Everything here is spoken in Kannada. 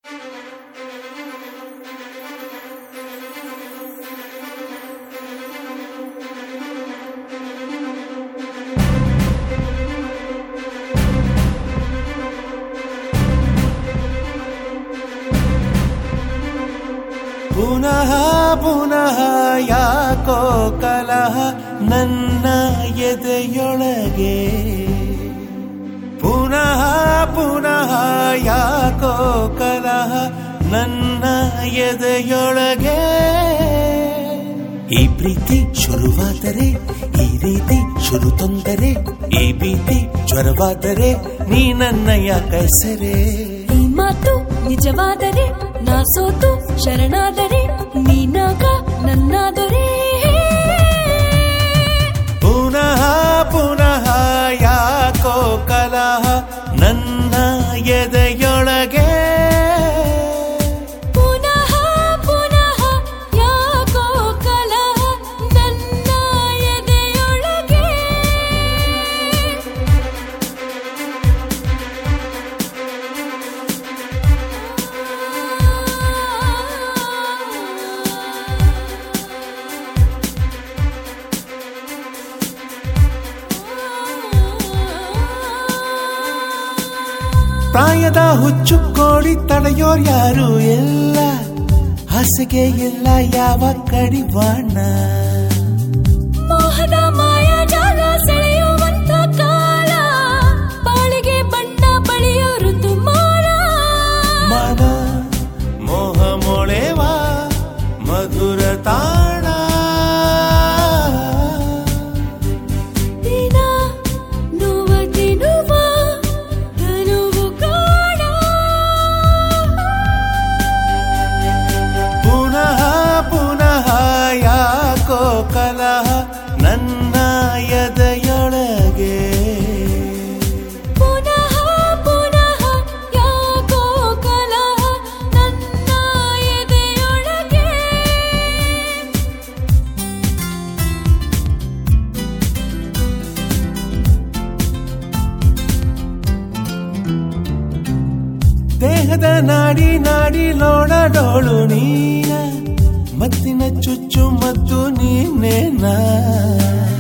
ಪುನಃ ಪುನಃ ಯಾಕೋ ಕಲಹ ನನ್ನ ಎದೆಯೊಳಗೆ ಪುನಃ ಪುನಃ ಯಾಕೋ ಕಲಹ ನನ್ನ ಎದೆಯೊಳಗೆ ಈ ಪ್ರೀತಿ ಶುರುವಾದರೆ ಈ ರೀತಿ ಶುರು ತೊಂದರೆ ಈ ಭೀತಿ ಜ್ವರವಾದರೆ ನೀ ನನ್ನ ಯಾಕಸರೆ ಈ ಮಾತು ನಿಜವಾದರೆ ನಾ ಸೋತು ಶರಣಾದರೆ ನೀನಾಗ ನನ್ನ ದೊರೆ ಪುನಃ ಪುನಃ ಯಾಕೋ ಕಲಹ ನನ್ನ ಎದೆಯೊಳಗೆ ಪುನಃ ಪುನಃ ಯಾಕೋ ಕಲಹ ನನ್ನ ಎದೆಯೊಳಗೆ ಪ್ರಾಯದ ಹುಚ್ಚು ಕೋಡಿ ತಡೆಯೋರ್ ಯಾರು ಎಲ್ಲ ಹಾಸಿಗೆ ಎಲ್ಲ ಯಾವ ಕಡಿವಾಣ ಮೋಹದ ಮಾಯಾಜಾಲ ಸೆಳೆಯುವಂತ ಕಾಲ ಬಾಳಿಗೆ ಬಣ್ಣ ಬಳಿಯೋ ಋತುಮಾನ ಮನ ಮೋಹ ಮೊಳೆವಾ ಮಧುರ ತಾಣ ದಿನ ನೋವ ತಿನ್ನುವ ತನುವು ಕಾಣ ಪುನಃ ಪುನಃ ಯಾಕೋ ಕಲಹ ನನ್ನ ಎದೆಯೊಳಗೆ ಪುನಃ ಪುನಃ ಯಾಕೋ ಕಲಹ ನನ್ನ ಎದೆಯೊಳಗೆ ದೇಹದ ನಾಡಿ ನಾಡಿ ಲೋಡಡೋಳು ನೀನ ಮತ್ತಿನ ಚುಚ್ಚು ಮತ್ತು ನೀನೇನ